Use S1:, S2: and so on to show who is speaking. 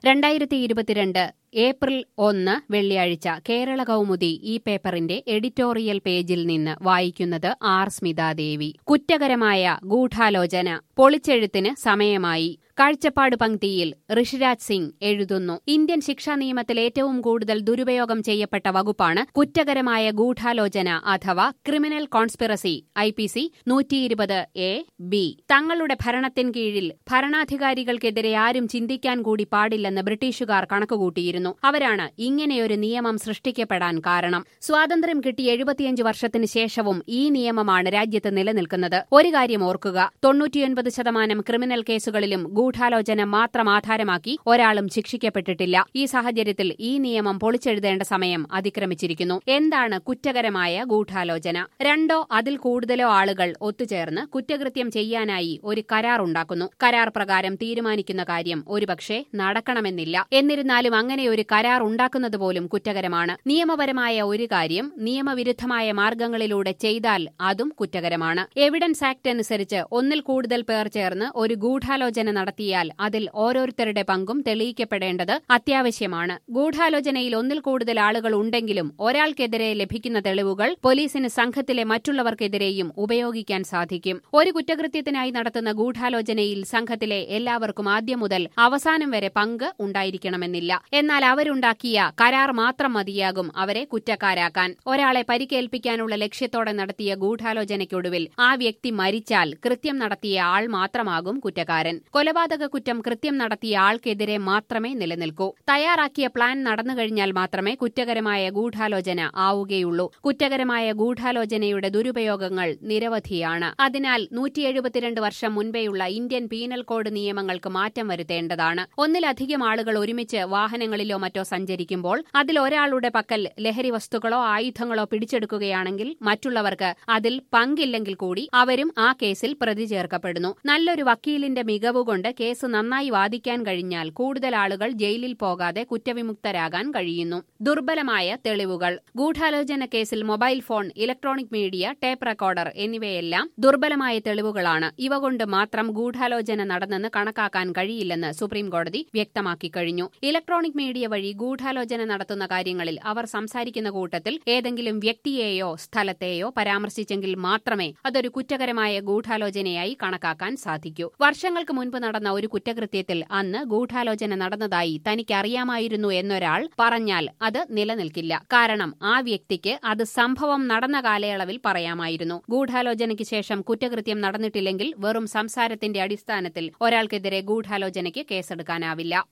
S1: രണ്ടായിരത്തി ഇരുപത്തിരണ്ട് ഏപ്രിൽ ഒന്ന് വെള്ളിയാഴ്ച കേരള കൗമുദി ഈ പേപ്പറിന്റെ എഡിറ്റോറിയൽ പേജിൽ നിന്ന് വായിക്കുന്നത് ആർ സ്മിതാദേവി കുറ്റകരമായ ഗൂഢാലോചന പൊളിച്ചെഴുത്തിന് സമയമായി കാഴ്ചപ്പാട് പങ്ക്തിയിൽ ഋഷിരാജ് സിംഗ് എഴുതുന്നു ഇന്ത്യൻ ശിക്ഷാ നിയമത്തിൽ ഏറ്റവും കൂടുതൽ ദുരുപയോഗം ചെയ്യപ്പെട്ട വകുപ്പാണ് കുറ്റകരമായ ഗൂഢാലോചന അഥവാ criminal conspiracy I P C നൂറ്റിയിരുപത് എ ബി തങ്ങളുടെ ഭരണത്തിൻ കീഴിൽ ഭരണാധികാരികൾക്കെതിരെ ആരും ചിന്തിക്കാൻ കൂടി പാടില്ലെന്ന് ബ്രിട്ടീഷുകാർ കണക്കുകൂട്ടിയിരുന്നു അവരാണ് ഇങ്ങനെയൊരു നിയമം സൃഷ്ടിക്കപ്പെടാൻ കാരണം സ്വാതന്ത്ര്യം കിട്ടി എഴുപത്തിയഞ്ച് വർഷത്തിന് ശേഷവും ഈ നിയമമാണ് രാജ്യത്ത് നിലനിൽക്കുന്നത് ഒരു കാര്യം ഓർക്കുക തൊണ്ണൂറ്റിയൊൻപത് ശതമാനം ക്രിമിനൽ കേസുകളിലും ഗൂഢാലോചന മാത്രം ആധാരമാക്കി ഒരാളും ശിക്ഷിക്കപ്പെട്ടിട്ടില്ല ഈ സാഹചര്യത്തിൽ ഈ നിയമം പൊളിച്ചെഴുതേണ്ട സമയം അതിക്രമിച്ചിരിക്കുന്നു എന്താണ് കുറ്റകരമായ ഗൂഢാലോചന രണ്ടോ അതിൽ കൂടുതലോ ആളുകൾ ഒത്തുചേർന്ന് കുറ്റകൃത്യം ചെയ്യാനായി ഒരു കരാർ ഉണ്ടാക്കുന്നു കരാർ പ്രകാരം തീരുമാനിക്കുന്ന കാര്യം ഒരുപക്ഷെ നടക്കണമെന്നില്ല എന്നിരുന്നാലും അങ്ങനെ ഒരു കരാർ ഉണ്ടാക്കുന്നത് പോലും കുറ്റകരമാണ് നിയമപരമായ ഒരു കാര്യം നിയമവിരുദ്ധമായ മാർഗങ്ങളിലൂടെ ചെയ്താൽ അതും കുറ്റകരമാണ് എവിഡൻസ് ആക്ട് അനുസരിച്ച് ഒന്നിൽ കൂടുതൽ പേർ ചേർന്ന് ഒരു ഗൂഢാലോചന നടത്തിയാൽ അതിൽ ഓരോരുത്തരുടെ പങ്കും തെളിയിക്കപ്പെടേണ്ടത് അത്യാവശ്യമാണ് ഗൂഢാലോചനയിൽ ഒന്നിൽ കൂടുതൽ ആളുകൾ ഉണ്ടെങ്കിലും ഒരാൾക്കെതിരെ ലഭിക്കുന്ന തെളിവുകൾ പോലീസിന് സംഘത്തിലെ മറ്റുള്ളവർക്കെതിരെയും ഉപയോഗിക്കാൻ സാധിക്കും ഒരു കുറ്റകൃത്യത്തിനായി നടത്തുന്ന ഗൂഢാലോചനയിൽ സംഘത്തിലെ എല്ലാവർക്കും ആദ്യം മുതൽ അവസാനം വരെ പങ്ക് ഉണ്ടായിരിക്കണമെന്നില്ല എന്നാൽ അവരുണ്ടാക്കിയ കരാർ മാത്രം മതിയാകും അവരെ കുറ്റക്കാരാക്കാൻ ഒരാളെ പരിക്കേൽപ്പിക്കാനുള്ള ലക്ഷ്യത്തോടെ നടത്തിയ ഗൂഢാലോചനയ്ക്കൊടുവിൽ ആ വ്യക്തി മരിച്ചാൽ കൃത്യം നടത്തിയ ആൾ മാത്രമാകും കുറ്റക്കാരൻ കൊലപാതക കുറ്റം കൃത്യം നടത്തിയ ആൾക്കെതിരെ മാത്രമേ നിലനിൽക്കൂ തയ്യാറാക്കിയ പ്ലാൻ നടന്നു കഴിഞ്ഞാൽ മാത്രമേ കുറ്റകരമായ ഗൂഢാലോചന ആവുകയുള്ളൂ കുറ്റകരമായ ഗൂഢാലോചനയുടെ ദുരുപയോഗങ്ങൾ നിരവധിയാണ് അതിനാൽ നൂറ്റി എഴുപത്തിരണ്ട് വർഷം മുൻപേയുള്ള ഇന്ത്യൻ പീനൽ കോഡ് നിയമങ്ങൾക്ക് മാറ്റം വരുത്തേണ്ടതാണ് ഒന്നിലധികം ആളുകൾ ഒരുമിച്ച് വാഹനങ്ങളിലോ മറ്റോ സഞ്ചരിക്കുമ്പോൾ അതിൽ ഒരാളുടെ പക്കൽ ലഹരി വസ്തുക്കളോ ആയുധങ്ങളോ പിടിച്ചെടുക്കുകയാണെങ്കിൽ മറ്റുള്ളവർക്ക് അതിൽ പങ്കില്ലെങ്കിൽ കൂടി അവരും ആ കേസിൽ പ്രതി ചേർക്കപ്പെടുന്നു നല്ലൊരു വക്കീലിന്റെ മികവുകൊണ്ട് കേസ് നന്നായി വാദിക്കാൻ കഴിഞ്ഞാൽ കൂടുതൽ ആളുകൾ ജയിലിൽ പോകാതെ കുറ്റവിമുക്തരാകാൻ കഴിയുന്നു ദുർബലമായ തെളിവുകൾ ഗൂഢാലോചന കേസിൽ mobile phone electronic media tape recorder എന്നിവയെല്ലാം ദുർബലമായ തെളിവുകളാണ് ഇവ കൊണ്ട് മാത്രം ഗൂഢാലോചന നടന്നെന്ന് കണക്കാക്കാൻ കഴിയില്ലെന്ന് സുപ്രീംകോടതി വ്യക്തമാക്കി കഴിഞ്ഞു ഇലക്ട്രോണിക് മീഡിയ വഴി ഗൂഢാലോചന നടത്തുന്ന കാര്യങ്ങളിൽ അവർ സംസാരിക്കുന്ന കൂട്ടത്തിൽ ഏതെങ്കിലും വ്യക്തിയെയോ സ്ഥലത്തെയോ പരാമർശിച്ചെങ്കിൽ മാത്രമേ അതൊരു കുറ്റകരമായ ഗൂഢാലോചനയായി കണക്കാക്കാൻ സാധിക്കൂ വർഷങ്ങൾക്ക് മുൻപ് നടന്ന ഒരു കുറ്റകൃത്യത്തിൽ അന്ന് ഗൂഢാലോചന നടന്നതായി തനിക്കറിയാമായിരുന്നു എന്നൊരാൾ പറഞ്ഞാൽ അത് നിലനിൽക്കില്ല കാരണം ആ വ്യക്തിക്ക് അത് സംഭവം നടന്ന കാലയളവിൽ പറയാമായിരുന്നു ഗൂഢാലോചനയ്ക്ക് ശേഷം കുറ്റകൃത്യം നടന്നിട്ടില്ലെങ്കിൽ വെറും സംസാരത്തിന്റെ അടിസ്ഥാനത്തിൽ ഒരാൾക്കെതിരെ ഗൂഢാലോചനയ്ക്ക് കേസെടുക്കാനാവില്ല